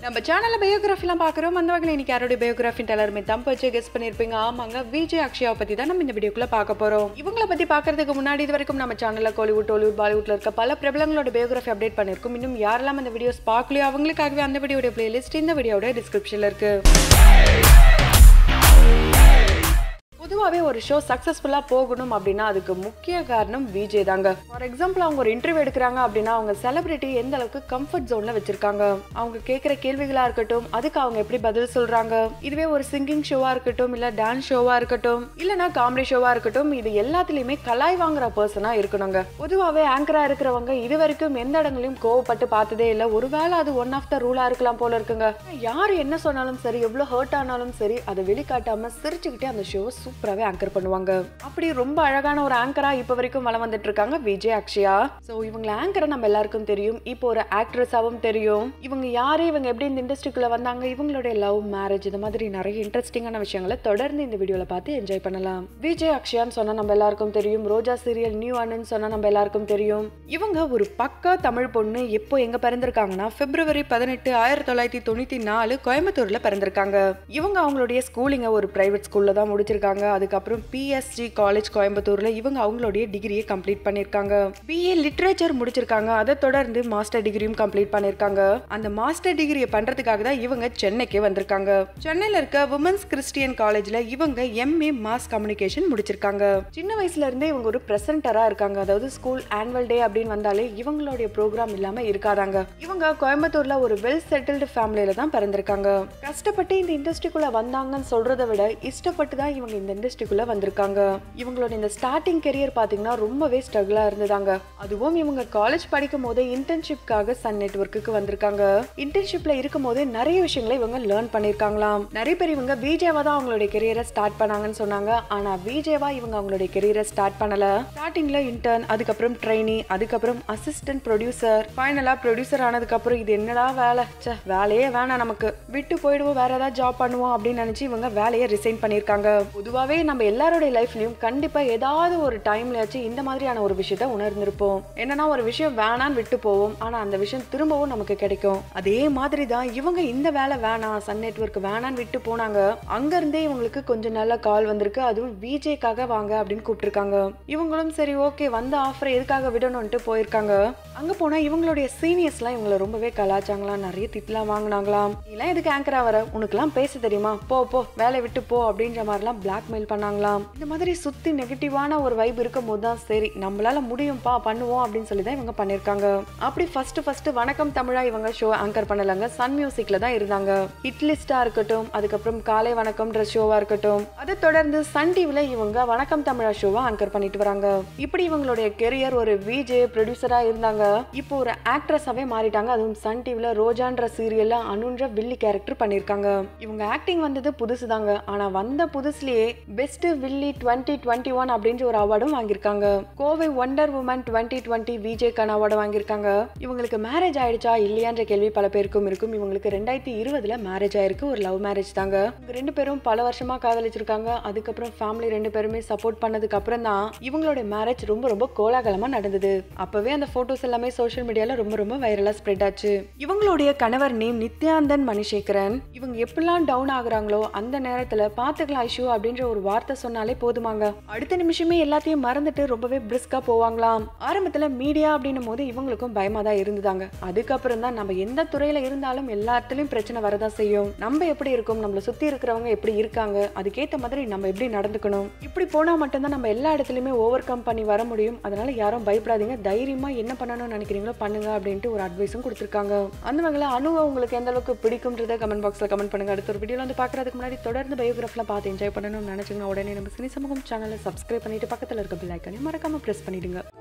நம்ம சேனல்ல பயோகிராஃபிலாம் பார்க்குறோம் அந்த வகையில் இன்னைக்கு யாரோட பயோகிராஃபி எல்லாருமே தம்பு வச்சு கெஸ் பண்ணியிருப்பீங்க ஆமாங்க விஜய் அக்ஷயா பற்றி தான் நம்ம இந்த வீடியோக்குள்ள பார்க்க போகிறோம் இவங்கள பற்றி பார்க்கறதுக்கு முன்னாடி இது வரைக்கும் நம்ம சேனலில் கோலிவுட் டோலிவுட் பாலிவுட்ல இருக்க பல பிரபலங்களோட பயோகிராஃபி அப்டேட் பண்ணியிருக்கோம் இன்னும் யாரெல்லாம் அந்த வீடியோஸ் பார்க்கலையோ அவங்களுக்காகவே அந்த வீடியோட பிளேலிஸ்ட் இந்த வீடியோட டிஸ்கிரிப்ஷனில் இருக்கு பொதுவாகவே ஒரு ஷோ சக்ஸஸ்ஃபுல்லாக போகணும் அப்படின்னா அதுக்கு முக்கிய காரணம் விஜய் தாங்க ஃபார் எக்ஸாம்பிள் அவங்க ஒரு இன்டர்வியூ எடுக்கிறாங்க அப்படின்னா அவங்க செலிபிரிட்டி எந்த அளவுக்கு கம்ஃபர்ட் ஜோனில் வச்சிருக்காங்க அவங்க கேட்குற கேள்விகளாக இருக்கட்டும் அதுக்கு அவங்க எப்படி பதில் சொல்கிறாங்க இதுவே ஒரு சிங்கிங் ஷோவாக இருக்கட்டும் இல்லை டான்ஸ் ஷோவாக இருக்கட்டும் இல்லைனா காமெடி ஷோவாக இருக்கட்டும் இது எல்லாத்துலேயுமே கலாய் வாங்குற பர்சனாக இருக்கணுங்க பொதுவாகவே ஆங்கராக இருக்கிறவங்க இது வரைக்கும் எந்த இடங்களையும் கோவப்பட்டு பார்த்ததே இல்லை ஒருவேளை அது ஒன் ஆஃப் த ரூலாக இருக்கலாம் போல இருக்குங்க யார் என்ன சொன்னாலும் சரி எவ்வளோ ஹர்ட் ஆனாலும் சரி அதை வெளிக்காட்டாமல் சிரிச்சுக்கிட்டே அந்த ஷோவை சூப்பராகவே ஆங்கர் பண்ணுவாங்க அப்படி ரொம்ப அழகான ஒரு ஆங்கரா இப்போ வரைக்கும் வளம் வந்துட்டு இருக்காங்க விஜய் அக்ஷயா ஸோ இவங்களை ஆங்கரை நம்ம எல்லாருக்கும் தெரியும் இப்போ ஒரு ஆக்ட்ரஸாவும் தெரியும் இவங்க யாரு இவங்க எப்படி இந்த இண்டஸ்ட்ரிக்குள்ள வந்தாங்க இவங்களுடைய லவ் மேரேஜ் இந்த மாதிரி நிறைய இன்ட்ரெஸ்டிங்கான விஷயங்களை தொடர்ந்து இந்த வீடியோல பார்த்து என்ஜாய் பண்ணலாம் விஜய் அக்ஷயான்னு சொன்னா நம்ம எல்லாருக்கும் தெரியும் ரோஜா சீரியல் நியூ அண்ணன் சொன்னா நம்ம எல்லாருக்கும் தெரியும் இவங்க ஒரு பக்கா தமிழ் பொண்ணு எப்போ எங்க பிறந்திருக்காங்கன்னா பிப்ரவரி பதினெட்டு ஆயிரத்தி தொள்ளாயிரத்தி தொண்ணூத்தி நாலு கோயம்புத்தூர்ல பிறந்திருக்காங்க இவங்க அவங்களுடைய ஸ்கூலிங்க ஒரு பிரைவேட் ஸ்கூல்ல தான் முடிச்சிருக்காங்க அதுக்கப்புறம் பிஎஸ்ஜி காலேஜ் கோயம்புத்தூர்ல இவங்க அவங்களுடைய டிகிரியை கம்ப்ளீட் பண்ணிருக்காங்க பிஏ லிட்ரேச்சர் முடிச்சிருக்காங்க அதை தொடர்ந்து மாஸ்டர் டிகிரியும் கம்ப்ளீட் பண்ணிருக்காங்க அந்த மாஸ்டர் டிகிரியை பண்றதுக்காக தான் இவங்க சென்னைக்கு வந்திருக்காங்க சென்னையில இருக்க உமன்ஸ் கிறிஸ்டியன் காலேஜ்ல இவங்க எம்ஏ மாஸ் கம்யூனிகேஷன் முடிச்சிருக்காங்க சின்ன வயசுல இருந்தே இவங்க ஒரு பிரசன்டரா இருக்காங்க அதாவது ஸ்கூல் ஆனுவல் டே அப்படின்னு வந்தாலே இவங்களுடைய ப்ரோக்ராம் இல்லாம இருக்காதாங்க இவங்க கோயம்புத்தூர்ல ஒரு வெல் செட்டில்டு ஃபேமிலியில தான் பிறந்திருக்காங்க கஷ்டப்பட்டு இந்த இண்டஸ்ட்ரிக்குள்ள வந்தாங்கன்னு சொல்றதை விட இஷ்டப்பட்டு தான் இவங்க இந்த இண்டஸ்ட்ரிக்குள்ள வந்திருக்காங்க இவங்களோட இந்த ஸ்டார்டிங் கெரியர் பாத்தீங்கன்னா ரொம்பவே ஸ்ட்ரகிளா இருந்ததாங்க அதுவும் இவங்க காலேஜ் படிக்கும் போதே இன்டர்ன்ஷிப்காக சன் நெட்ஒர்க்குக்கு வந்திருக்காங்க இன்டர்ன்ஷிப்ல இருக்கும் போதே நிறைய விஷயங்களை இவங்க லேர்ன் பண்ணிருக்காங்களாம் நிறைய பேர் இவங்க விஜேவா தான் அவங்களுடைய கெரியரை ஸ்டார்ட் பண்ணாங்கன்னு சொன்னாங்க ஆனா விஜேவா இவங்க அவங்களுடைய கெரியரை ஸ்டார்ட் பண்ணல ஸ்டார்டிங்ல இன்டர்ன் அதுக்கப்புறம் ட்ரைனி அதுக்கப்புறம் அசிஸ்டன்ட் ப்ரொடியூசர் ஃபைனலா ப்ரொடியூசர் ஆனதுக்கு அப்புறம் இது என்னடா வேலை ச்சே வேலையே வேணாம் நமக்கு விட்டு போயிடுவோம் வேற ஏதாவது ஜாப் பண்ணுவோம் அப்படின்னு நினைச்சு இவங்க வேலையை ரிசைன் பண்ணிருக்காங்க பொதுவாவே நம்ம எல்லாருடைய லைஃப்லயும் கண்டிப்பா ஏதாவது ஒரு டைம்லயாச்சும் இந்த மாதிரியான ஒரு விஷயத்த உணர்ந்திருப்போம் என்னன்னா ஒரு விஷயம் வேணான்னு விட்டு போவோம் ஆனா அந்த விஷயம் திரும்பவும் நமக்கு கிடைக்கும் அதே மாதிரி தான் இவங்க இந்த வேலை வேணாம் சன் நெட்வொர்க் வேணான்னு விட்டு போனாங்க அங்க இருந்தே இவங்களுக்கு கொஞ்சம் நல்ல கால் வந்திருக்கு அதுவும் விஜேக்காக வாங்க அப்படின்னு கூப்பிட்டுருக்காங்க இவங்களும் சரி ஓகே வந்த ஆஃபரை எதுக்காக விடணும்ட்டு போயிருக்காங்க அங்க போனா இவங்களுடைய சீனியர்ஸ்லாம் இவங்களை ரொம்பவே கலாச்சாங்களாம் நிறைய திட்டலாம் வாங்கினாங்களாம் இதெல்லாம் எதுக்கு ஆங்கரா வர உனக்குலாம் பேச தெரியுமா போ போ வேலையை விட்டு போ அப்படின்ற மாதிரிலாம் பிளாக்மெயில் பண்ணாங்களாம் இந்த மாதிரி சுத்தி நெகட்டிவான ஒரு வைப் இருக்கும் போது தான் சரி நம்மளால முடியும்பா பண்ணுவோம் அப்படின்னு சொல்லி தான் இவங்க பண்ணிருக்காங்க அப்படி ஃபர்ஸ்ட் ஃபர்ஸ்ட் வணக்கம் தமிழா இவங்க ஷோ ஆங்கர் பண்ணலாங்க சன் மியூசிக்ல தான் இருந்தாங்க ஹிட் லிஸ்டா இருக்கட்டும் அதுக்கப்புறம் காலை வணக்கம்ன்ற ஷோவா இருக்கட்டும் அதை தொடர்ந்து சன் டிவில இவங்க வணக்கம் தமிழா ஷோவா ஆங்கர் பண்ணிட்டு வராங்க இப்படி இவங்களுடைய கெரியர் ஒரு விஜே ப்ரொடியூசரா இருந்தாங்க இப்போ ஒரு ஆக்ட்ரஸாவே மாறிட்டாங்க அதுவும் சன் டிவில ரோஜான்ற சீரியல்ல அனுன்ற வில்லி கேரக்டர் பண்ணிருக்காங்க இவங்க ஆக்டிங் வந்தது புதுசு தாங்க ஆனா வந்த புதுசுலயே பெஸ்ட் வில்லி டுவெண்ட்டி டுவெண்ட்டி ஒன் அப்படின்ற ஒரு அவார்டும் வாங்கியிருக்காங்க Kovai wonder woman twenty twenty விஜேக்கான அவார்டு வாங்கியிருக்காங்க இவங்களுக்கு மேரேஜ் ஆயிடுச்சா இல்லையான்ற கேள்வி பல பேருக்கும் இருக்கும் இவங்களுக்கு ரெண்டாயிரத்தி இருபதுல மேரேஜ் ஆயிருக்கு ஒரு லவ் மேரேஜ் தாங்க இவங்க ரெண்டு பேரும் பல வருஷமா காதலிச்சிருக்காங்க அதுக்கப்புறம் ஃபேமிலி ரெண்டு பேருமே சப்போர்ட் பண்ணதுக்கு அப்புறம் தான் இவங்களோட மேரேஜ் ரொம்ப ரொம்ப கோலாகலமா நடந்தது அப்பவே அந்த போட்டோஸ் எல்லாமே சோஷியல் மீடியால ரொம்ப ரொம்ப வைரலா ஸ்ப்ரெட் ஆச்சு இவங்களுடைய கணவர் நேம் நித்யானந்தன் மணிசேகரன் இவங்க எப்படிலாம் டவுன் ஆகுறாங்களோ அந்த நேரத்துல பாத்துக்கலாம் ஐஷு அப்படின்ற ஒரு வார்த்தை சொன்னாலே போதுமாங்க அடுத்த நிமிஷமே எல்லாத்தையும் மறந்துட்டு ரொம்பவே பிரிஸ்கா போவாங்களாம் ஆரம்பத்துல மீடியா அப்படின்னும் போது இவங்களுக்கும் பயமா தான் இருந்ததாங்க அதுக்கப்புறம் தான் நம்ம எந்த துறையில இருந்தாலும் எல்லா இடத்துலயும் பிரச்சனை வரதான் செய்யும் நம்ம எப்படி இருக்கும் நம்மள சுத்தி இருக்கிறவங்க எப்படி இருக்காங்க அதுக்கேத்த மாதிரி நம்ம எப்படி நடந்துக்கணும் இப்படி போனா மட்டும்தான் நம்ம எல்லா இடத்துலயுமே ஓவர் கம் பண்ணி வர முடியும் அதனால யாரும் பயப்படாதீங்க தைரியமா என்ன பண்ணணும்னு நினைக்கிறீங்களோ பண்ணுங்க அப்படின்ட்டு ஒரு அட்வைஸும் கொடுத்துருக்காங்க அந்த வகையில் அணுவை உங்களுக்கு எந்த அளவுக்கு பிடிக்கும்ன்றத கமெண்ட் பாக்ஸ்ல கமெண்ட் பண்ணுங்க அடுத்த ஒரு வீடியோல வந்து பார்க்கறதுக்கு முன்னாடி தொடர்ந்து பயோகிராஃபில் பார்த்து என்ஜாய் பண்ணணும்னு நினைச்சீங்கன்னா உடனே நம்ம சினி சமூகம் சேனலை சப்ஸ்கிரைப் பண்ணிட்டு பக்கத்தில் இருக்க பெல் ஐக்கனையும் மறக்காம ப்ரெஸ் பண்ணிடுங்க